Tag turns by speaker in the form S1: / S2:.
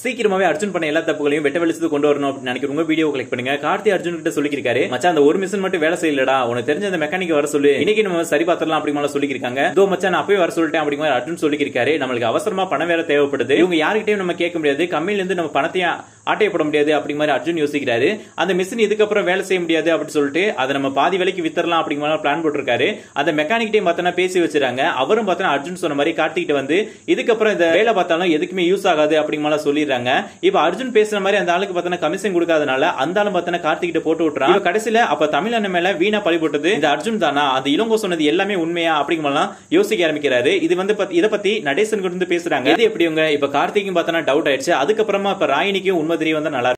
S1: சீக்கிரமாவே அர்ஜுன் பண்ண எல்லா தப்புகளையும் வெட்ட வெளிச்சது கொண்டு வரணும் அப்படின்னு நினைக்கிறவங்க வீடியோ கிளிக் பண்ணுங்க கார்த்தி அர்ஜுன் கிட்ட சொல்லியிருக்காரு மச்சான் அந்த ஒரு மிஷின் மட்டும் வேலை செய்யலடா உனக்கு தெரிஞ்ச அந்த மெக்கானிக் வர சொல்லு இன்னைக்கு நம்ம சரி பார்த்துடலாம் அப்படிங்கிற சொல்லியிருக்காங்க இதோ மச்சான் நான் அப்பவே வர சொல்லிட்டேன் அப்படிங்கிற மாதிரி அர்ஜுன் சொல்லியிருக்காரு நம்மளுக்கு அவசரமா பணம் வேற தேவைப்படுது இவங்க யாருக்கிட்டையும் நம்ம கேட்க முடியாது கம்மியில இருந்து நம்ம பணத்தையும் ஆட்டையப்பட முடியாது அப்படிங்கிற மாதிரி அர்ஜுன் யோசிக்கிறாரு அந்த மிஷின் இதுக்கப்புறம் வேலை செய்ய முடியாது அப்படின்னு சொல்லிட்டு அதை நம்ம பாதி விலைக்கு வித்தரலாம் அப்படிங்கிற மாதிரி பிளான் போட்டிருக்காரு அந்த மெக்கானிக்கிட்டையும் பார்த்தோன்னா பேசி வச்சிருக்காங்க அவரும் பார்த்தோன்னா அர்ஜுன் சொன்ன மாதிரி கார்த்திகிட்ட வந்து இதுக்கப்புறம் இந்த வேலை பார்த்தாலும் எதுக்குமே யூஸ் ஆகாது அப்படிங்கிற மாதிரி சொல்லிடுறாங்க இப்ப அர்ஜுன் பேசுற மாதிரி அந்த ஆளுக்கு பார்த்தோன்னா கமிஷன் கொடுக்காதனால அந்த ஆளும் பார்த்தோன்னா கார்த்திகிட்ட போட்டு விட்டுறான் இப்ப கடைசியில அப்ப தமிழ் அண்ணன் மேல வீணா பழி போட்டது இந்த அர்ஜுன் தானா அந்த இளங்கோ சொன்னது எல்லாமே உண்மையா அப்படிங்கிற மாதிரிலாம் யோசிக்க ஆரம்பிக்கிறாரு இது வந்து பத்தி- இத பத்தி நடேசன் இருந்து பேசுறாங்க இது எப்படி உங்க இப்ப கார்த்திக்கும் பார்த்தோன்னா டவுட் ஆயிடுச்சு அதுக்கப்புறமா இப்ப ராயினிக்கும் உண்மை தெரிய வந்தா நல்லா இருக்கும்.